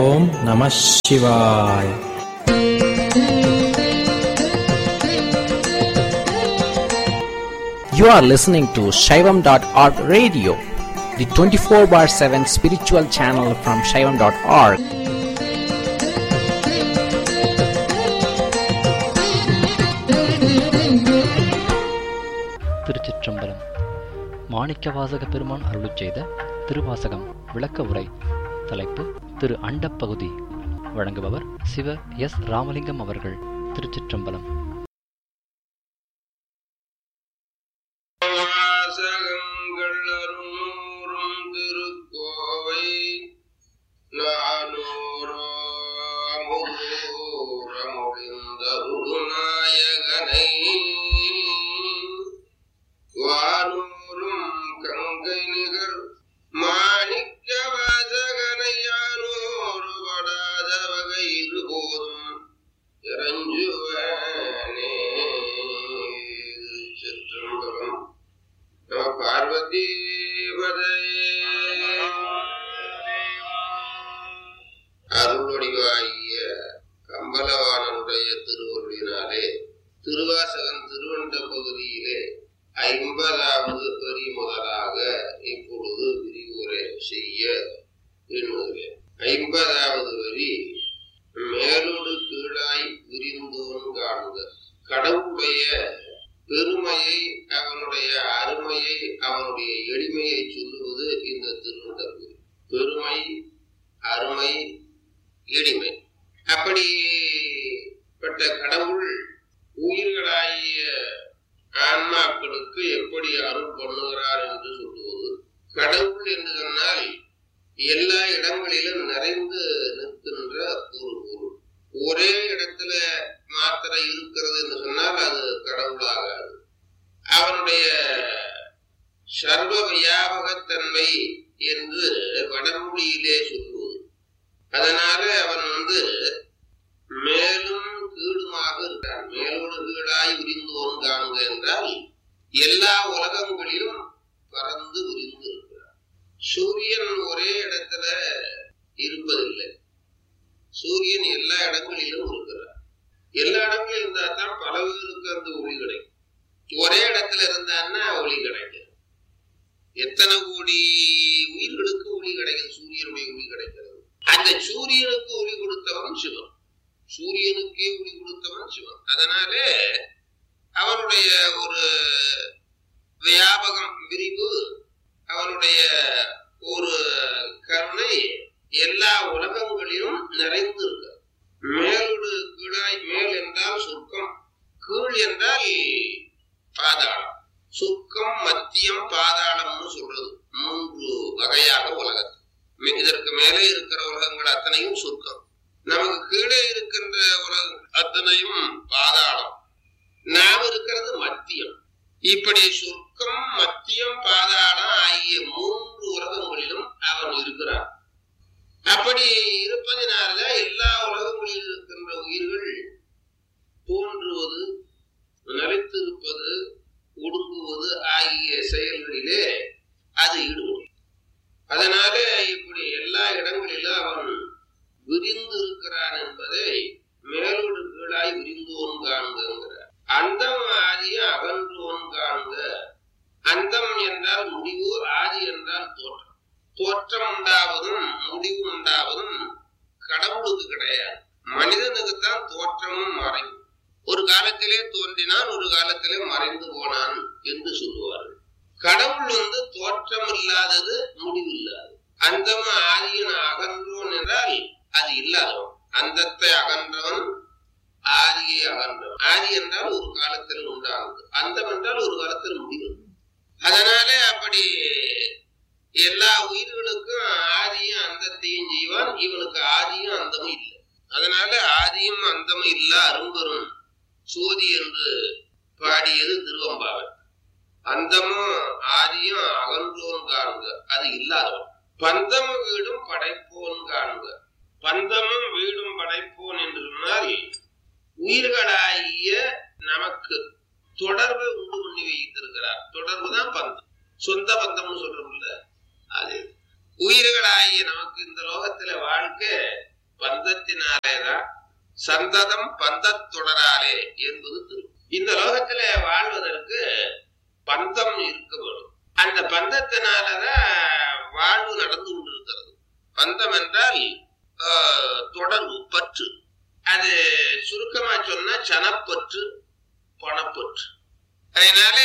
ஓம் நம சிவாய் You are listening to Shaivam.org radio, the 24 bar 7 spiritual channel from Shaivam.org. திருச்சிற்றம்பலம் மாணிக்கவாசக பெருமான் அருளிச் செய்த திருவாசகம் விளக்க உரை தலைப்பு திரு அண்டப்பகுதி வழங்குபவர் சிவ எஸ் ராமலிங்கம் அவர்கள் திருச்சிற்றம்பலம் வாசகங்கள் அருநூறும் திருக்கோவை நானூறோ அமுதூரமுடிந்தருநாயகனை வானூரும் கங்கை நிகர் மாணிக்க வாசகனை யானூறு படாத வகை இருபோதும் இறஞ்சுவனே சிற்றம்பலம் நம பார்வதி அருள்வடிவாகிய கம்பலவாணனுடைய திருவருளினாலே திருவாசகன் திருவண்ட பகுதியிலே ஐம்பதாவது வரி முதலாக இப்பொழுது விரிவுரை செய்ய எண்ணுகிறேன் ஐம்பதாவது வரி மேலோடு கீழாய் விரிந்தோன் காணுக கடவுளுடைய பெருமையை அவனுடைய அருமையை அவனுடைய எளிமையை சொல்லுவது இந்த திருநடவு பெருமை அருமை எளிமை அப்படிப்பட்ட கடவுள் உயிர்களாகிய ஆன்மாக்களுக்கு எப்படி அருள் பண்ணுகிறார் என்று சொல்லுவது கடவுள் என்று சொன்னால் எல்லா இடங்களிலும் நிறைந்து நிற்கின்ற ஒரு பொருள் ஒரே இடத்துல மாத்திரை இருக்கிறது என்று சொன்னால் அது கடவுளாகாது அவனுடைய சர்வ வியாபகத்தன்மை என்று வடமொழியிலே சொல்லுவது அதனால அவன் வந்து மேலும் கீழுமாக இருக்கான் மேலோடு கீழாய் விரிந்தோன் காண்க என்றால் எல்லா உலகங்களிலும் பறந்து விரிந்து இருக்கிறான் சூரியன் ஒரே இடத்துல இருப்பதில்லை சூரியன் எல்லா இடங்களிலும் இருக்கிறார் எல்லா இடங்களிலும் இருந்தா தான் பல பேருக்கு அந்த ஒளி கிடைக்கும் ஒரே இடத்துல இருந்தான்னா ஒளி கிடைக்கும் எத்தனை கோடி உயிர்களுக்கு ஒளி கிடைக்குது சூரியனுடைய ஒளி கிடைக்கிறது அந்த சூரியனுக்கு ஒளி கொடுத்தவன் சிவன் சூரியனுக்கே ஒளி கொடுத்தவன் சிவன் அதனாலே அவனுடைய ஒரு வியாபகம் விரிவு அவனுடைய ஒரு கருணை எல்லா உலகங்களிலும் நிறைந்து இருக்கு மேலோடு கீழாய் மேல் என்றால் சொர்க்கம் கீழ் என்றால் பாதாளம் சொர்க்கம் மத்தியம் பாதாளம்னு சொல்றது மூன்று வகையாக உலகத்து மே- இதற்கு மேலே இருக்கிற உலகங்கள் அத்தனையும் சொர்க்கம் நமக்கு கீழே இருக்கின்ற உலகம் அத்தனையும் பாதாளம் நாம் இருக்கிறது மத்தியம் இப்படி சொர்க்கம் மத்தியம் பாதாளம் ஆகிய மூன்று உலகங்களிலும் அவன் இருக்கிறான் அப்படி இருப்பதினால எல்லா உலகங்களில் இருக்கின்ற உயிர்கள் தோன்றுவது நிலைத்திருப்பது ஒடுங்குவது ஆகிய செயல்களிலே அது ஈடுபடும் அதனால இப்படி எல்லா இடங்களிலும் அவன் விரிந்து இருக்கிறான் என்பதை மேலோடு கீழாய் விரிந்தோன் காண்கிறார் அந்தம் ஆதிய அகன்றோன் காண்க அந்தம் என்றால் முடிவு ஆதி என்றால் தோற்றம் தோற்றம் உண்டாவதும் முடிவு உண்டாவதும் கடவுளுக்கு கிடையாது மனிதனுக்குத்தான் தோற்றமும் மறைவு ஒரு காலத்திலே தோன்றினான் ஒரு காலத்திலே மறைந்து போனான் என்று சொல்லுவார்கள் கடவுள் வந்து தோற்றம் இல்லாதது முடிவு இல்லாதது அந்தம் ஆதியன் அகன்றோன் என்றால் அது இல்லாதவன் அந்தத்தை அகன்றவன் ஆதியை அகன்றவன் ஆதி என்றால் ஒரு காலத்தில் உண்டானது அந்தம் என்றால் ஒரு காலத்தில் முடிவு அதனாலே அப்படி எல்லா உயிர்களுக்கும் ஆதியும் அந்தத்தையும் செய்வான் இவனுக்கு ஆதியும் அந்தமும் இல்லை அதனால ஆதியும் அந்தமும் இல்ல அரும்பெரும் சோதி என்று பாடியது திருவம்பாவை அந்தமும் ஆதியும் அகன்றோன் காண்க அது இல்லாதவன் பந்தமும் வீடும் படைப்போன் காண்க பந்தமும் வீடும் படைப்போன் என்று சொன்னால் உயிர்களாகிய நமக்கு தொடர்பை உண்டு பண்ணி வைத்திருக்கிறார் தொடர்பு தான் பந்தம் சொந்த பந்தம்னு சொல்றோம்ல அது உயிர்களாகிய நமக்கு இந்த லோகத்துல வாழ்க்கை பந்தத்தினாலேதான் சந்ததம் பந்தத்தொடராலே என்பது திரு இந்த லோகத்திலே வாழ்வதற்கு பந்தம் இருக்க வேணும் அந்த பந்தத்தினாலதான் வாழ்வு நடந்து கொண்டிருக்கிறது பந்தம் என்றால் ஆஹ், தொடர்பு பற்று அது சுருக்கமா சொன்னா சனப்பற்று பணப்பற்று அதனாலே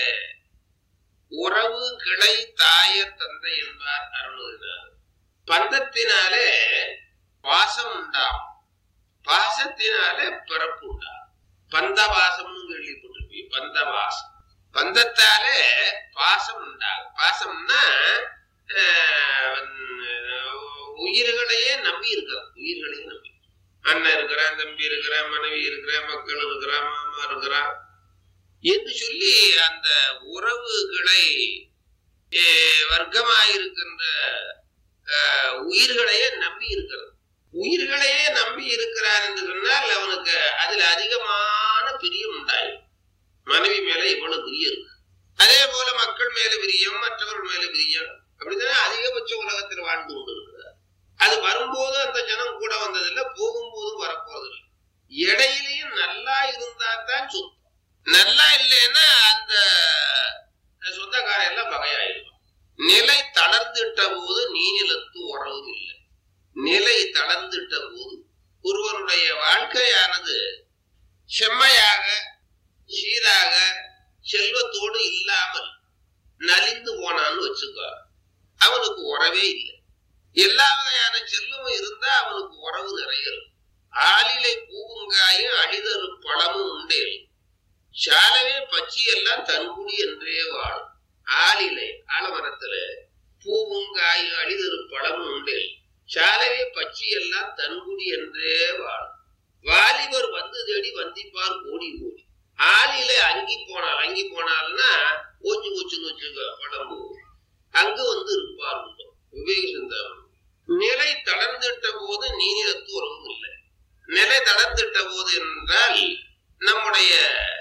உறவு கிளை தாய தந்தை என்பார் அருள்கிறார் பந்தத்தினாலே பாசம் உண்டாகும் பாசத்தினாலே பிறப்பு உண்டாகும் பந்தவாசம்னு கேள்விப்பட்டிருப்பீங்க பந்தவாசம் பந்தத்தாலே பாசம் உண்டாகும் பாசம்னா ஆஹ், உயிர்களையே நம்பி இருக்கிறான் உயிர்களையே நம்பி அண்ணன் இருக்கிறான் தம்பி இருக்கிறான் மனைவி இருக்கிறான் மக்கள் இருக்கிறான் மாமா இருக்கிறான் என்று சொல்லி அந்த உறவுகளை அஹ், வர்க்கமாயிருக்கின்ற அஹ், உயிர்களையே நம்பி இருக்கிறது உயிர்களையே நம்பி இருக்கிறார் என்று சொன்னால் அவனுக்கு அதுல அதிகமான பிரியம் உண்டாயிரும் மனைவி மேல இவ்வளவு பிரியம் இருக்கு அதே போல மக்கள் மேல பிரியம் மற்றவர்கள் மேல பிரியம் அப்படித்தானே அதிகபட்ச உலகத்தில் வாழ்ந்து கொண்டிருக்கிறார் அது வரும்போது அந்த ஜனம் கூட வந்ததில்லை போகும்போதும் வரப்போறதில்லை இடையிலையும் நல்லா இருந்தா தான் சொந்தம் நல்லா இல்லைன்னா அந்த சொந்தக்காரன் எல்லாம் பகையாயிடும் நிலை தளர்ந்துட்ட போது நீநிலத்து உறவும் இல்லை நிலை தளர்ந்துட்ட போது ஒருவனுடைய வாழ்க்கையானது செம்மையாக சீராக செல்வத்தோடு இல்லாமல் நலிந்து போனான்னு வச்சுக்கோ அவனுக்கு உறவே இல்லை எல்லா வகையான செல்வமும் இருந்தா அவனுக்கு உறவு நிறைய இருக்கும் ஆளிலை பூவுங்காயும் அழிதரு பழமும் உண்டேல் சாலவே பச்சி எல்லாம் தன்குடி என்றே வாழும் ஆளிலை ஆலமரத்துல பூவும் காயும் அழிதரு பழமும் உண்டேல் சாலவே பச்சி எல்லாம் தன்குடி என்றே வாழும் வாலிபர் வந்து தேடி வந்திப்பார் கோடி கோடி ஆளிலை அங்கி போனால் அங்கி போனால்னா ஓச்சு ஓச்சுன்னு வச்சுக்க பழம்பு அங்கு வந்து இருப்பார் உண்டு விவேக சிந்தாமணி நிலை தளர்ந்திட்ட போது நீனிடத்து உறவும் இல்லை நிலை தளர்ந்திட்ட போது என்றால் நம்முடைய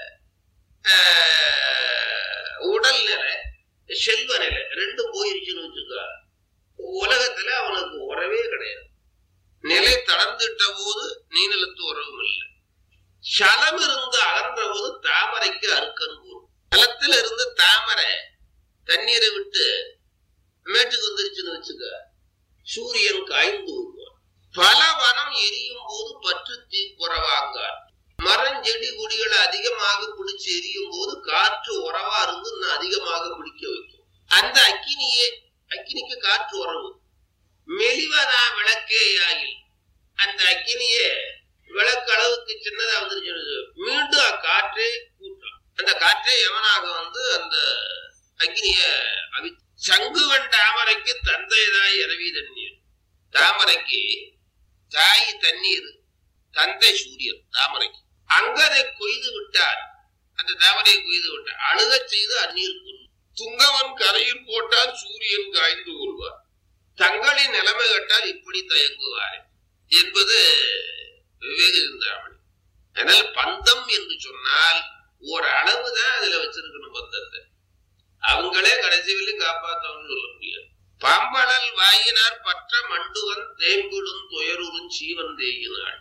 ஆஹ், உடல் நிலை செல்வ நிலை ரெண்டும் போயிருச்சுன்னு வச்சுக்கோ உலகத்துல அவனுக்கு உறவே கிடையாது நிலை தளர்ந்திட்ட போது நீநிலத்து உறவும் இல்லை சலம் இருந்து அகன்ற போது தாமரைக்கு அறுக்கன் கூறும் களத்துல இருந்து தாமரை தண்ணீரை விட்டு மேட்டுக்கு வந்துருச்சுன்னு வச்சுக்க சூரியன் காய்ந்து வருவான் பல வனம் எரியும் போது பற்று தீ குறவாங்கார் மரம் செடி கொடிகளை அதிகமாக பிடிச்சு எரியும் போது காற்று உறவா இருந்து இன்னும் அதிகமாக பிடிக்க வைக்கும் அந்த அக்கினியே அக்கினிக்கு காற்று உறவு மெலிவதா விளக்கே ஆகில் அந்த அக்கினியே விளக்கு அளவுக்கு சின்னதா வந்துருச்சு மீண்டும் அக்காற்றே கூட்டம் அந்த காற்றே எவனாக வந்து அந்த அக்னிய அவி சங்குவன் தாமரைக்கு தந்தைதாய் இரவி தண்ணீர் தாமரைக்கு தாய் தண்ணீர் தந்தை சூரியன் தாமரைக்கு அங்கதை கொய்து விட்டார் அந்த தாமரையை கொய்து விட்டார் அழுகச் செய்து அந்நீர் கொள்ளும் துங்கவன் கரையில் போட்டால் சூரியன் காய்ந்து கொள்வார் தங்களின் நிலைமை கேட்டால் இப்படி தயங்குவாரே என்பது விவேக சிந்தாமணி அதனால் பந்தம் என்று சொன்னால் ஒரு அளவு தான் அதுல வச்சிருக்கணும் பந்தத்தை அவங்களே கடைசி வரையும் காப்பாத்தவன்னு சொல்ல முடியாது பாம்பழல் வாயினார் பற்ற மண்டுவன் தேம்பிடும் துயருறும் சீவன் தேயினாள்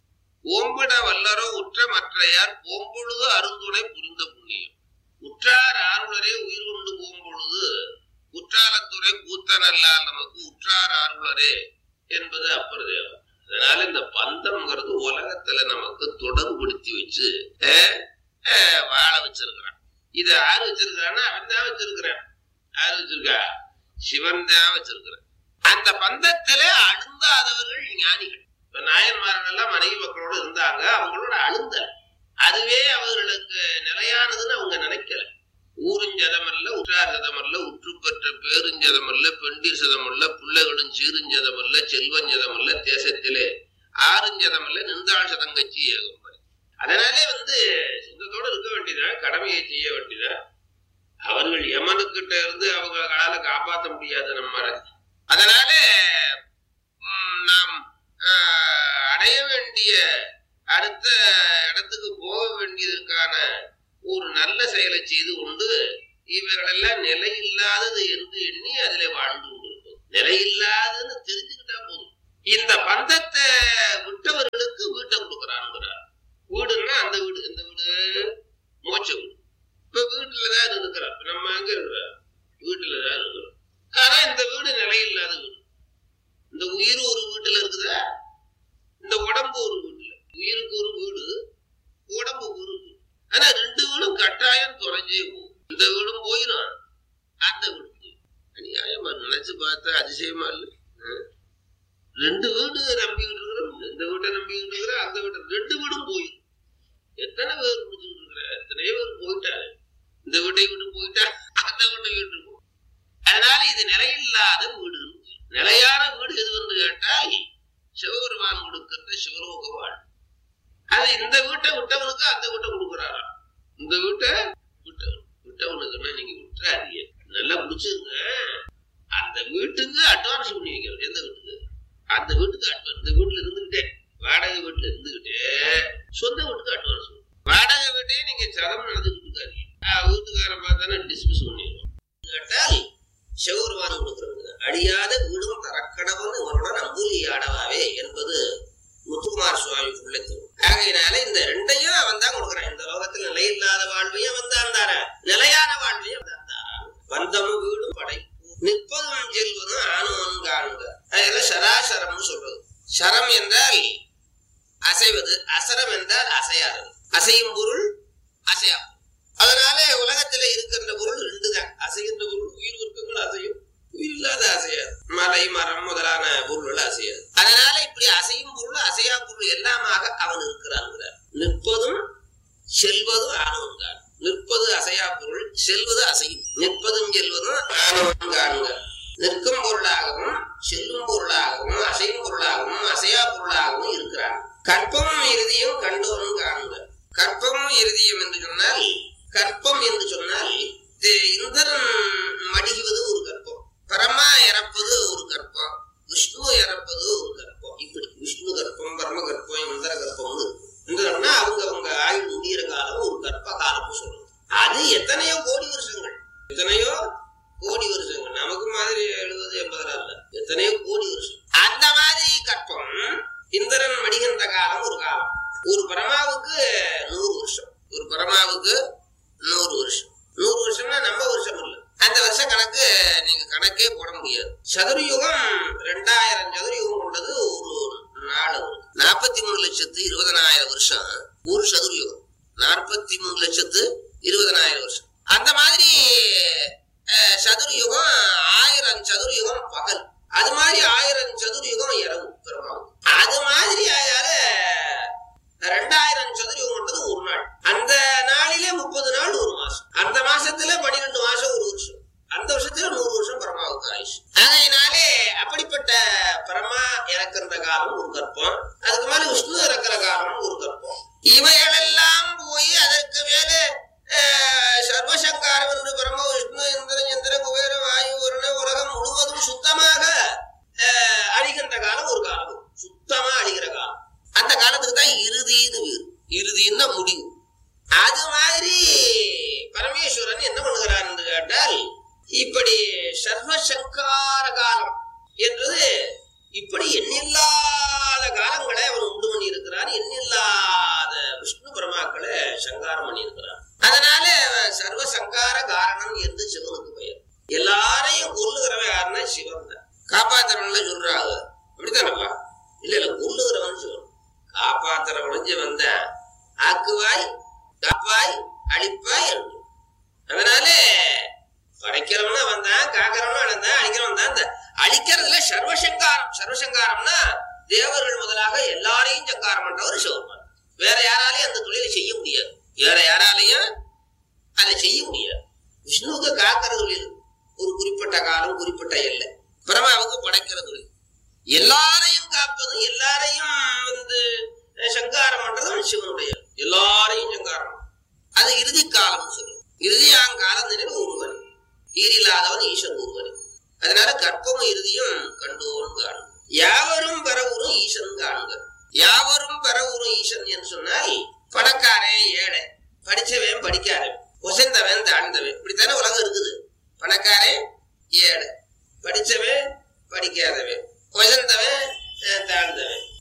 ஓம்பிட வல்லரோ உற்ற மற்றையார் போம்பொழுது அருந்துணை புரிந்த புண்ணியம் உற்றார் ஆருளரே உயிர் கொண்டு போம்பொழுது குற்றாலத்துறை கூத்தனல்லால் நமக்கு உற்றார் ஆருளரே என்பது அப்பிரதேவம் அதனால இந்த பந்தம்ங்கிறது உலகத்துல நமக்கு தொடர்புபடுத்தி வச்சு அஹ், அஹ், வாழ வச்சிருக்கிறான் இது யாரு வச்சிருக்கிறான்னா அவன் தான் வச்சிருக்கிறான் யாரு வச்சிருக்கா சிவன் தான் வச்சிருக்கிறான் அந்த பந்தத்திலே அழுந்தாதவர்கள் ஞானிகள் இப்ப நாயன்மார்கள் எல்லாம் மனைவி மக்களோட இருந்தாங்க அவங்களோட அழுந்தல் அதுவே அவர்களுக்கு நிலையானதுன்னு அவங்க நினைக்கல ஊருஞ்சதமல்ல உற்றார் சதமல்ல உற்று பெற்ற பேருஞ்சதமல்ல பெண்டீர் சதமல்ல பிள்ளைகளும் சீருஞ்சதமல்ல செல்வஞ்சதமல்ல தேசத்திலே ஆறுஞ்சதமல்ல நின்றாள் சதங்கச்சி ஏகும்படி அதனாலே வந்து சொந்தத்தோட இருக்க வேண்டியதா கடமையை செய்ய வேண்டியதா அவர்கள் யமனுக்கிட்ட இருந்து அவங்களால காப்பாற்ற முடியாது நம்மள அதனாலே ம், நாம் ஆஹ், அடைய வேண்டிய அடுத்த இடத்துக்கு போக வேண்டியதற்கான ஒரு நல்ல செயலை செய்து கொண்டு இவர்களெல்லாம் நிலையில்லாதது என்று எண்ணி அதிலே வாழ்ந்து கொண்டிருப்போம் நிலையில்லாததுன்னு தெரிஞ்சுக்கிட்டா போதும் இந்த பந்தத்தை சிவலோக வாழ்வு அது இந்த வீட்டை விட்டவனுக்கு அந்த வீட்டை கொடுக்குறாராம் இந்த வீட்டை விட்டவன் விட்டவனுக்குன்னா நீங்க விட்டுறாதீங்க நல்லா பிடிச்சிருங்க அந்த வீட்டுக்கு அட்வான்ஸ் பண்ணி வைக்கணும் எந்த வீட்டுக்கு அந்த வீட்டுக்கு அட்வான்ஸ் இந்த வீட்டுல இருந்துகிட்டே வாடகை வீட்டுல இருந்துகிட்டே சொந்த வீட்டுக்கு அட்வான்ஸ் வாடகை வீட்டையே நீங்க சதம் நடந்துக்கிட்டு இருக்காதீங்க ஆஹ் வீட்டுக்காரன் பார்த்தானே டிஸ்மிஸ் பண்ணிடுவோம் கேட்டால் சிவபெருமான் கொடுக்குறவங்க அழியாத வீடும் தரக்கடவன் இவனோட நம்பூலி ஆடவாவே என்பது முத்துக்குமார் சுவாமி பிள்ளைத்து ஆகையினால இந்த ரெண்டையும் அவன் தான் கொடுக்குறான் இந்த லோகத்தில் நிலையில்லாத வாழ்வையும் அவன் தான் தார நிலையான வாழ்வையும் அவன் தான் தாரான் வந்தமும் வீடும் படைப்பு நிற்பதும் செல்வதும் ஆணுவன் காணுங்க அதெல்லாம் சராசரம்னு சொல்றது சரம் என்றால் அசைவது அசரம் என்றால் அசையாதது அசையும் பொருள் அசையா அதனால உலகத்துல இருக்கின்ற பொருள் ரெண்டு தான் அசைகின்ற பொருள் உயிர் உருக்கங்கள் அசையும் உயிர் இல்லாத அசையாது மலை மரம் முதலான பொருள்கள் அசையாது அதனால இப்படி அசையும் பொருள் அசையா பொருள் எல்லாமாக அவன் இருக்கிறான்கிறார் நிற்பதும் செல்வதும் ஆனவன் நிற்பது அசையா பொருள் செல்வது அசையும் நிற்பதும் செல்வதும் ஆனவன் காணுங்க நிற்கும் பொருளாகவும் செல்லும் பொருளாகவும் அசையும் பொருளாகவும் அசையா பொருளாகவும் இருக்கிறான் கற்பமும் இறுதியும் கண்டோனும் காணுங்க கற்பமும் இறுதியும் என்று சொன்னால் கற்பம் என்று சொன்னால் இது இந்திரன் மடிகுவது ஒரு கற்பம் பரமா இறப்பது ஒரு கற்பம் விஷ்ணு இறப்பது ஒரு கற்பம் இப்படி விஷ்ணு கற்பம் பரம கற்பம் இந்திர கற்பம்னு இருக்கு இந்திரன்னா அவங்க அவங்க ஆயுள் முடியிற காலம் ஒரு கற்ப காலம்னு சொல்றது அது எத்தனையோ கோடி வருஷங்கள் எத்தனையோ கோடி வருஷங்கள் நமக்கு மாதிரி எழுபது எண்பதுல இல்ல எத்தனையோ கோடி வருஷம் அந்த மாதிரி கற்பம் இந்திரன் மடிகின்ற காலம் ஒரு காலம் ஒரு பரமாவுக்கு நூறு வருஷம் ஒரு பரமாவுக்கு நூறு வருஷம் நூறு வருஷம்னா நம்ம வருஷம் இல்ல அந்த வருஷ கணக்கு நீங்க கணக்கே போட முடியாது சதுரயுகம் ரெண்டாயிரம் சதுரயுகம் கொண்டது ஒரு நாள் நாற்பத்தி மூணு லட்சத்து இருபதனாயிரம் வருஷம் ஒரு சதுரயுகம் நாற்பத்தி மூணு லட்சத்து இருபதனாயிரம் வருஷம் அந்த மாதிரி அஹ், சதுரயுகம் ஆயிரம் சதுரயுகம் பகல் அது மாதிரி ஆயிரம் சதுரயுகம் இரவு பெருமாள் அது மாதிரி ஆயால ரெண்டாயிரம் சதுரயுகம் கொண்டது ஒரு நாள் அந்த நாளிலே முப்பது நாள் ஒரு மாசம் அந்த மாசத்துல பன்னிரெண்டு மாசம் ஒரு வருஷம் அந்த வருஷத்துல நூறு வருஷம் பரமாவுக்கு ஆயுஷ் அதனாலே அப்படிப்பட்ட பரமா இறக்கின்ற காலம் ஒரு கற்பம் அதுக்கு மேல விஷ்ணு இறக்குற காலம் ஒரு கற்பம் இவைகளெல்லாம் போய் அதற்கு மேல அஹ், சர்வசங்காரம் என்று பரம விஷ்ணு இந்திரன் சந்திர குபேர வாயு வருண உலகம் முழுவதும் சுத்தமாக அஹ், அழிகின்ற காலம் ஒரு காலம் சுத்தமா அழிகிற காலம் அந்த காலத்துக்கு தான் இறுதின்னு பேரு இறுதின்னா முடிவு அது மாதிரி பரமேஸ்வரன் என்ன பண்ணுகிறார் என்று கேட்டால் இப்படி சர்வசங்கார காலம் என்றது இப்படி எண்ணில்லாத காலங்களை அவன் உண்டு பண்ணி இருக்கிறான் எண்ணில்லாத விஷ்ணு பரமாக்களை சங்காரம் பண்ணி இருக்கிறான் அதனால அவன் சர்வசங்கார காரணம் என்று சிவனுக்கு பெயர் எல்லாரையும் கொல்லுகிறவன் யாருன்னா சிவன் தான் காப்பாத்துறவன்ல சொல்றாங்க அப்படித்தானப்பா இல்ல இல்ல கொல்லுகிறவன் சிவன் காப்பாத்துறவன் வந்த ஆக்குவாய் காப்பாய் அழிப்பாய் என்று அதனால படைக்கிறவனும் அவன் தான் காக்கிறவனும் அவன் தான் அழிக்கிறவன் தான் இந்த அழிக்கிறதுல சர்வசங்காரம் சர்வசங்காரம்னா தேவர்கள் முதலாக எல்லாரையும் சங்காரம் பண்றவர் சிவபெருமான் வேற யாராலையும் அந்த தொழிலை செய்ய முடியாது வேற யாராலையும் அதை செய்ய முடியாது விஷ்ணுவுக்கு காக்கிற தொழில் ஒரு குறிப்பிட்ட காலம் குறிப்பிட்ட எல்லை பிரமாவுக்கு படைக்கிற தொழில் எல்லாரையும் காப்பதும் எல்லாரையும் வந்து அஹ், சங்காரம் பண்றதும் சிவனுடைய எல்லாரையும் சங்காரம் அது இறுதி காலம் சொல்லுவோம் இறுதியாங்காலம் நினைவு ஒருவன் ஈரில்லாதவன் ஈசன் ஒருவன் அதனால கற்பமும் இறுதியும் கண்டோரும் காணும் யாவரும் பெறவுறும் ஈசன் காணுங்க யாவரும் பெறவுறும் ஈசன் என்று சொன்னால் பணக்காரன் ஏழை படிச்சவன் படிக்காதவன் உசந்தவன் தாழ்ந்தவன் இப்படித்தானே உலகம் இருக்குது பணக்காரன் ஏழை படிச்சவன் படிக்காதவன் உசந்தவன் அஹ், தாழ்ந்தவன்